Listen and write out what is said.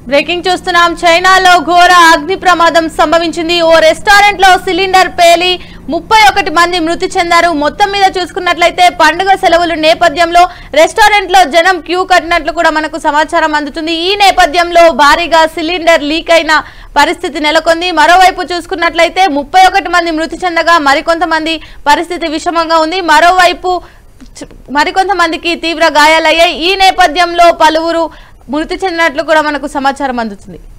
breaking చూస్తున్నాం చైనాలో ఘోర అగ్ని ప్రమాదం సంభవించింది ఓ రెస్టారెంట్ లో సిలిండర్ పేలి ముప్పై ఒకటి మంది మృతి చెందారు మొత్తం మీద చూసుకున్నట్లయితే పండుగ సెలవులు నేపథ్యంలో రెస్టారెంట్ లో జనం క్యూ కట్టినట్లు కూడా మనకు సమాచారం అందుతుంది ఈ నేపథ్యంలో భారీగా సిలిండర్ లీక్ అయిన పరిస్థితి నెలకొంది మరోవైపు చూసుకున్నట్లయితే ముప్పై ఒకటి మంది మృతి చెందగా మరికొంతమంది పరిస్థితి విషమంగా ఉంది మరోవైపు చ- మరికొంతమందికి తీవ్ర గాయాలయ్యాయి ఈ నేపథ్యంలో పలువురు మృతి చెందినట్లు కూడా మనకు సమాచారం అందుతుంది